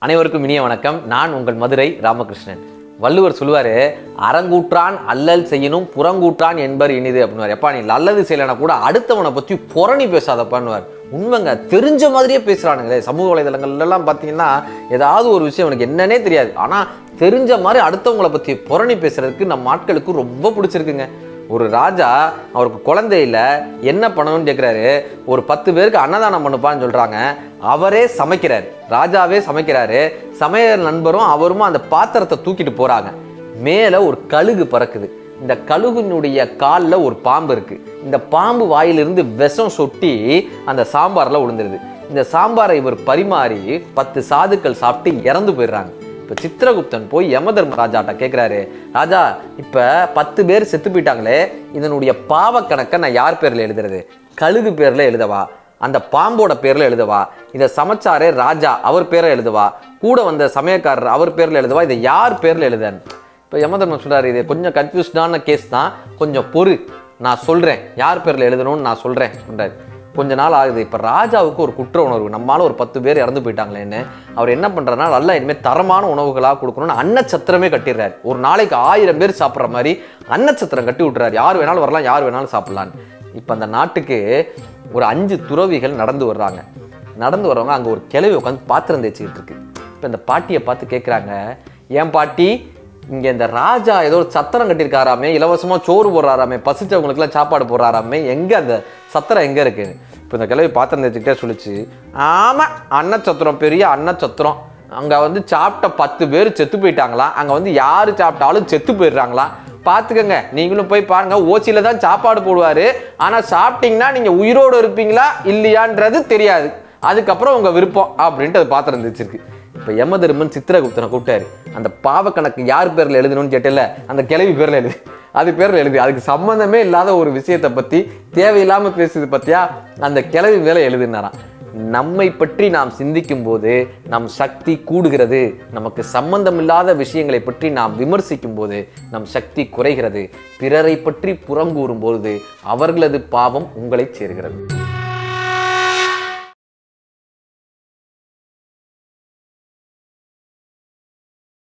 அனைவருக்கும் இனிய வணக்கம் நான் உங்கள் மதுரை ராமகிருஷ்ணன் வள்ளுவர் சொல்லுவாரு அறங்கூற்றான் அல்லல் செய்யணும் புறங்கூற்றான் என்பர் இனிது அப்படின்னு எப்பா நீ நல்லது செய்யலைனா கூட அடுத்தவனை பற்றி புறணி பேசாதப்பான்னுவார் உண்மைங்க தெரிஞ்ச மாதிரியே பேசுறானுங்களே சமூக வலைதளங்கள்ல எல்லாம் பார்த்தீங்கன்னா ஏதாவது ஒரு விஷயம் எனக்கு என்னன்னே தெரியாது ஆனால் தெரிஞ்ச மாதிரி அடுத்தவங்களை பற்றி புறணி பேசுறதுக்கு நம்ம ஆட்களுக்கு ரொம்ப பிடிச்சிருக்குங்க ஒரு ராஜா அவருக்கு குழந்தை இல்ல என்ன பண்ணணும்னு கேட்குறாரு ஒரு பத்து பேருக்கு அன்னதானம் பண்ணுப்பான்னு சொல்றாங்க அவரே சமைக்கிறார் ராஜாவே சமைக்கிறாரு சமையல் நண்பரும் அவரும் அந்த பாத்திரத்தை தூக்கிட்டு போறாங்க மேலே ஒரு கழுகு பறக்குது இந்த கழுகுனுடைய காலில் ஒரு பாம்பு இருக்கு இந்த பாம்பு வாயிலிருந்து விஷம் சொட்டி அந்த சாம்பாரில் விழுந்துருது இந்த சாம்பாரை இவர் பரிமாறி பத்து சாதுக்கள் சாப்பிட்டு இறந்து போயிடுறாங்க இப்போ சித்திரகுப்தன் போய் யமதர்ம ராஜாட்ட கேட்குறாரு ராஜா இப்போ பத்து பேர் செத்து போயிட்டாங்களே இதனுடைய பாவ கணக்கை நான் யார் பேரில் எழுதுறது கழுகு பேரில் எழுதவா அந்த பாம்போட பேரில் எழுதவா இதை சமைச்சாரே ராஜா அவர் பேரை எழுதவா கூட வந்த சமயக்காரர் அவர் பேரில் எழுதவா இதை யார் பேரில் எழுதன்னு இப்போ யமதர்மன் சொல்றாரு இது கொஞ்சம் கன்ஃபியூஸ்டான கேஸ் தான் கொஞ்சம் பொறு நான் சொல்கிறேன் யார் பேரில் எழுதணும்னு நான் சொல்கிறேன் சொல்றாரு கொஞ்ச நாள் ஆகுது இப்போ ராஜாவுக்கு ஒரு குற்ற உணர்வு நம்மளால ஒரு பத்து பேர் இறந்து போயிட்டாங்களேன்னு அவர் என்ன பண்ணுறாருனா நல்லா இனிமேல் தரமான உணவுகளாக கொடுக்கணும்னு அன்னச்சத்திரமே கட்டிடுறாரு ஒரு நாளைக்கு ஆயிரம் பேர் சாப்பிட்ற மாதிரி அன்னச்சத்திரம் கட்டி விட்டுறாரு யார் வேணாலும் வரலாம் யார் வேணாலும் சாப்பிடலான்னு இப்போ அந்த நாட்டுக்கு ஒரு அஞ்சு துறவிகள் நடந்து வர்றாங்க நடந்து வர்றவங்க அங்கே ஒரு கிளவி உட்காந்து பாத்திரம் தேய்ச்சிக்கிட்டு இருக்கு இப்போ இந்த பாட்டியை பார்த்து கேட்குறாங்க ஏன் பாட்டி இங்கே இந்த ராஜா ஏதோ ஒரு சத்திரம் கட்டியிருக்காராமே இலவசமாக சோறு போடுறாராமே பசிச்சவங்களுக்குலாம் சாப்பாடு போடுறாராமே எங்கே அந்த சத்திரம் எங்கே இருக்கு இப்போ இந்த கிளவி பாத்திரம் தேய்ச்சிக்கிட்டே சொல்லிச்சு ஆமாம் அன்னச்சத்திரம் பெரிய அன்னச்சத்திரம் அங்கே வந்து சாப்பிட்ட பத்து பேர் செத்து போயிட்டாங்களாம் அங்கே வந்து யார் சாப்பிட்டாலும் செத்து போயிடுறாங்களாம் பார்த்துக்கங்க நீங்களும் போய் பாருங்க ஓசியில தான் சாப்பாடு போடுவாரு ஆனால் சாப்பிட்டீங்கன்னா நீங்கள் உயிரோடு இருப்பீங்களா இல்லையான்றது தெரியாது அதுக்கப்புறம் உங்கள் விருப்பம் அப்படின்ட்டு அது பாத்திரம் இருந்துச்சிருக்கு இப்போ யமதர்மன் சித்திரகுப்தனை கூப்பிட்டாரு அந்த பாவ கணக்கு யார் பேரில் எழுதணும்னு கேட்டல அந்த கிளவி பேரில் எழுது அது பேரில் எழுது அதுக்கு சம்மந்தமே இல்லாத ஒரு விஷயத்தை பற்றி தேவையில்லாமல் பேசுது பத்தியா அந்த கிளவி மேலே எழுதுனாராம் நம்மை பற்றி நாம் சிந்திக்கும் போது நம் சக்தி கூடுகிறது நமக்கு சம்பந்தமில்லாத விஷயங்களை பற்றி நாம் விமர்சிக்கும் போது நம் சக்தி குறைகிறது பிறரை பற்றி புறங்கூறும் பொழுது அவர்களது பாவம் உங்களைச் சேர்கிறது